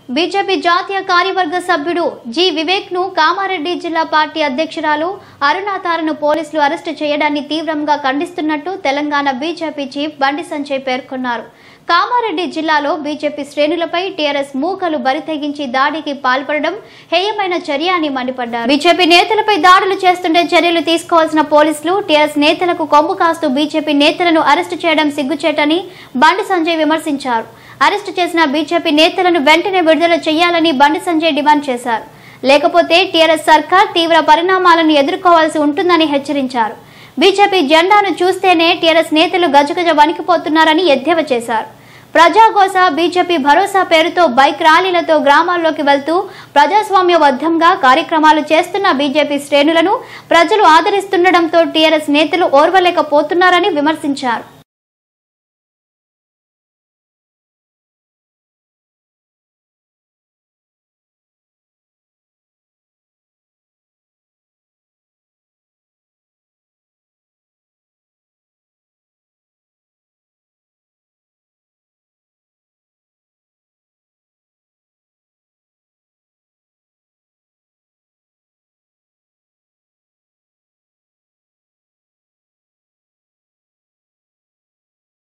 BJP జాతీయ కార్యవర్గ సభ్యుడు జి వివేక్ ను కామారెడ్డి జిల్లా పార్టీ అధ్యక్షురాలు అరుణాతారను పోలీసులు అరెస్టు చేయడాన్ని తీవ్రంగా ఖండిస్తున్నట్టు తెలంగాణ బీజేపీ చీఫ్ బండి సంజయ్ పేర్కొన్నారు కామారెడ్డి జిల్లాలో బీజేపీ శ్రేణులపై టీఆర్ఎస్ మూకలు బరితెగించి దాడికి పాల్పడడం హేయమైన చర్య అని మండిపడ్డారు బీజేపీ నేతలపై దాడులు చేస్తుంటే చర్యలు తీసుకోవాల్సిన పోలీసులు టీఆర్ఎస్ నేతలకు కొమ్ము కాస్తూ బీజేపీ నేతలను అరెస్టు చేయడం సిగ్గుచేటని బండి సంజయ్ విమర్శించారు అరెస్టు చేసిన బీజేపీ నేతలను వెంటనే విడుదల చేయాలని బండి సంజయ్ డిమాండ్ చేశారు లేకపోతే టీఆర్ఎస్ సర్కార్ తీవ్ర పరిణామాలను ఎదుర్కోవాల్సి ఉంటుందని హెచ్చరించారు బీజేపీ జెండాను చూస్తేనే టీఆర్ఎస్ నేతలు గజగజ వణికిపోతున్నారని ఎద్దేవా చేశారు ప్రజాగోస బీజేపీ భరోసా పేరుతో బైక్ ర్యాలీలతో గ్రామాల్లోకి వెళ్తూ ప్రజాస్వామ్యబద్ధంగా కార్యక్రమాలు చేస్తున్న బీజేపీ శ్రేణులను ప్రజలు ఆదరిస్తుండటంతో టీఆర్ఎస్ నేతలు ఓర్వలేకపోతున్నారని విమర్శించారు